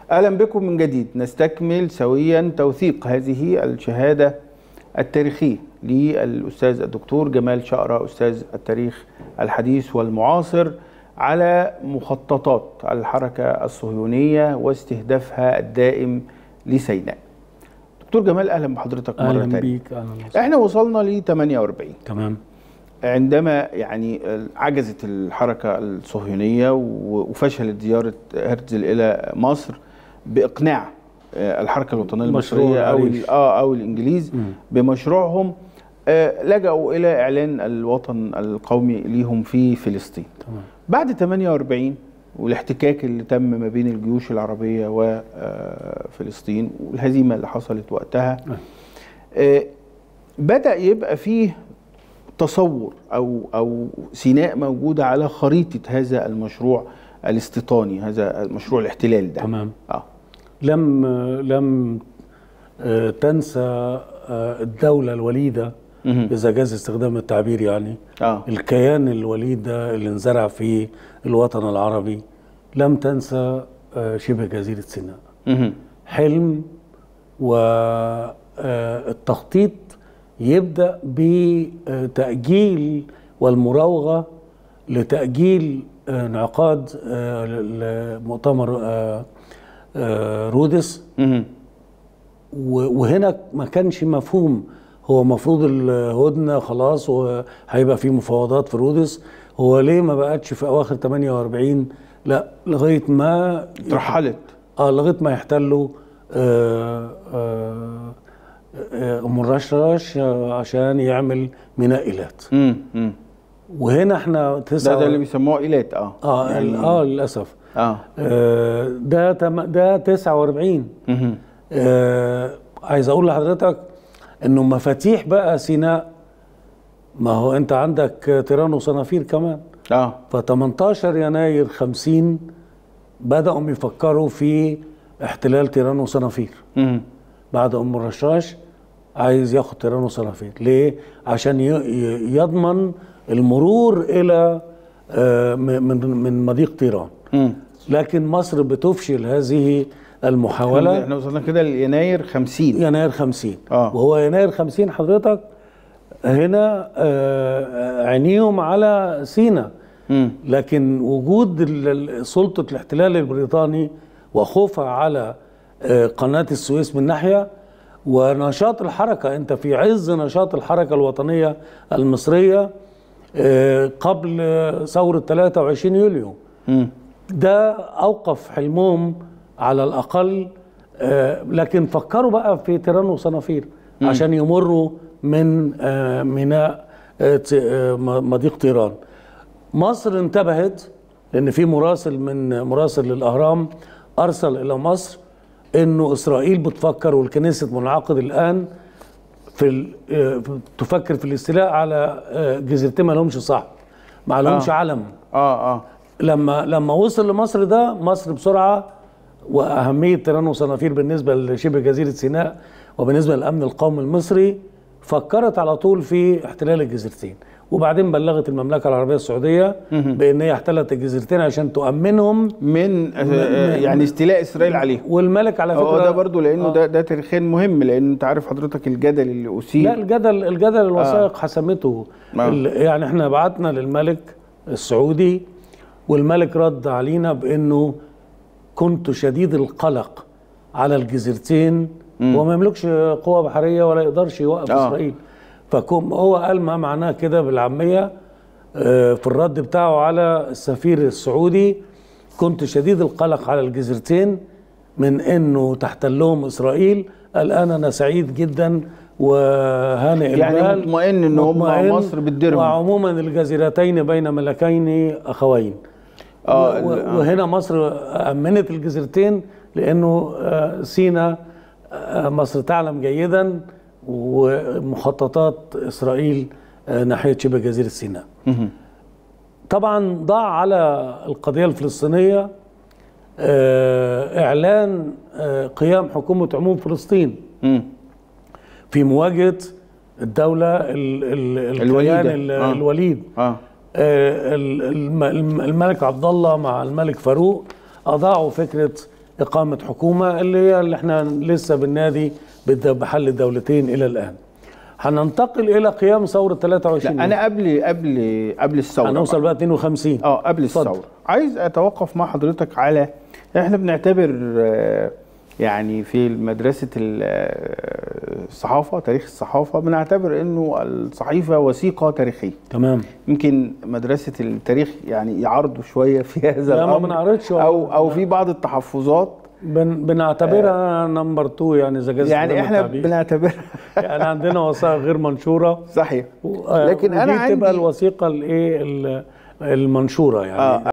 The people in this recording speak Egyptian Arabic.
اهلا بكم من جديد نستكمل سويا توثيق هذه الشهاده التاريخيه للاستاذ الدكتور جمال شقره استاذ التاريخ الحديث والمعاصر على مخططات الحركه الصهيونيه واستهدافها الدائم لسيناء. دكتور جمال اهلا بحضرتك مره اهلا تانية. بيك اهلا وسهلا احنا وصلنا ل 48 تمام عندما يعني عجزت الحركة الصهيونية وفشلت زيارة هرتزل إلى مصر بإقناع الحركة الوطنية مشروع المصرية أو العريش. ال- آه أو الإنجليز مم. بمشروعهم آه، لجأوا إلى إعلان الوطن القومي ليهم في فلسطين تمام بعد 48 والاحتكاك اللي تم ما بين الجيوش العربية وفلسطين والهزيمة اللي حصلت وقتها آه، بدأ يبقى فيه تصور أو أو سيناء موجودة على خريطة هذا المشروع الاستيطاني هذا مشروع الاحتلال ده تمام اه لم لم آه، تنسى آه، الدولة الوليدة مهم. إذا جاز استخدام التعبير يعني اه الكيان الوليد ده اللي انزرع فيه الوطن العربي لم تنسى آه، شبه جزيرة سيناء مهم. حلم والتخطيط يبدأ بتأجيل والمراوغة لتأجيل آه، انعقاد آه، ل- مؤتمر آه، آه، رودس مهم. و- وهنا ما كانش مفهوم هو المفروض الهدنه خلاص وهيبقى في مفاوضات في رودس هو ليه ما بقتش في اواخر 48 لا لغايه ما اترحلت اه لغايه ما يحتلوا آه، آه، آه، ام الرشراش آه، عشان يعمل ميناء ايلات مم. مم. وهنا احنا ده تسعة ده اللي بيسموه ايلات اه اه يعني اه للاسف اه آه، ده تم- ده 49 مهم. آه عايز اقول لحضرتك انه مفاتيح بقى سيناء ما هو انت عندك تيران وصنافير كمان اه ف 18 يناير 50 بداوا يفكروا في احتلال تيران وصنافير مهم. بعد ام الرشاش عايز ياخد تيران وصنافير ليه عشان ي- ي- يضمن المرور الى آه، م- من من مضيق تيران مم. لكن مصر بتفشل هذه المحاوله احنا وصلنا كده ليناير 50 يناير 50 آه. وهو يناير 50 حضرتك هنا آه، عينيهم على سينا مم. لكن وجود ال- ال- سلطة الاحتلال البريطاني وخوفها على آه، قناة السويس من ناحية ونشاط الحركة انت في عز نشاط الحركة الوطنية المصرية آه، قبل آه، ثورة 23 يوليو مم. ده اوقف حلمهم على الاقل آه، لكن فكروا بقى في تيران وصنافير عشان يمروا من آه، ميناء آه، ت- آه، م- مضيق تيران مصر انتبهت لان في مراسل من مراسل للاهرام ارسل الى مصر انه اسرائيل بتفكر والكنيسة منعقد الان في ال- آه، تفكر في الاستيلاء على آه، جزيرتين ما لهمش صاحب ما لهمش آه. علم اه اه لما لما وصل لمصر ده مصر بسرعه واهميه تيران وصنافير بالنسبه لشبه جزيره سيناء وبالنسبه للامن القومي المصري فكرت على طول في احتلال الجزيرتين وبعدين بلغت المملكه العربيه السعوديه بان هي احتلت الجزيرتين عشان تؤمنهم من آه، يعني استيلاء اسرائيل عليهم والملك على فكره هو ده برضو لانه ده ده تاريخيا مهم لان انت عارف حضرتك الجدل اللي اثير لا الجدل الجدل الوثائق حسمته آه. ال- يعني احنا بعتنا للملك السعودي والملك رد علينا بانه كنت شديد القلق على الجزيرتين هو ما يملكش قوة بحرية ولا يقدرش يوقف آه. اسرائيل فكم هو قال ما معناه كده بالعامية آه، في الرد بتاعه على السفير السعودي كنت شديد القلق على الجزيرتين من انه تحتلهم اسرائيل الان انا سعيد جدا وهانئ يعني البال مطمئن إن هم مطمئن مصر بتديرهم. وعموما الجزيرتين بين ملكين اخوين آه، و- و- ال- آه. وهنا مصر امنت الجزيرتين لانه آه، سينا آه، مصر تعلم جيدا ومخططات اسرائيل آه، ناحيه شبه جزيره سيناء طبعا ضاع على القضيه الفلسطينيه آه، اعلان آه، قيام حكومه عموم فلسطين مم. في مواجهه الدوله ال- ال- الوليدة. الكيان ال- آه. الوليد اه آه، ال- الم- الم- الملك عبد الله مع الملك فاروق اضاعوا فكره اقامه حكومه اللي هي اللي احنا لسه بالنادي بد- بحل الدولتين الى الان هننتقل الى قيام ثوره 23 لا انا قبل قبل قبل الثوره هنوصل بقى 52 اه قبل اتفضل. الثوره عايز اتوقف مع حضرتك على احنا بنعتبر آه، يعني في مدرسه ال- آه، الصحافه تاريخ الصحافه بنعتبر انه الصحيفه وثيقه تاريخيه تمام يمكن مدرسه التاريخ يعني يعارضوا شويه في هذا لا، ما الامر بنعرضش او او في بعض التحفظات بن بنعتبرها نمبر 2 يعني اذا جاز يعني استخدام احنا التعبير. بنعتبرها يعني عندنا وثائق غير منشوره صحيح و- آه، لكن انا ودي تبقى عندي الوثيقه الايه ال- المنشوره يعني آه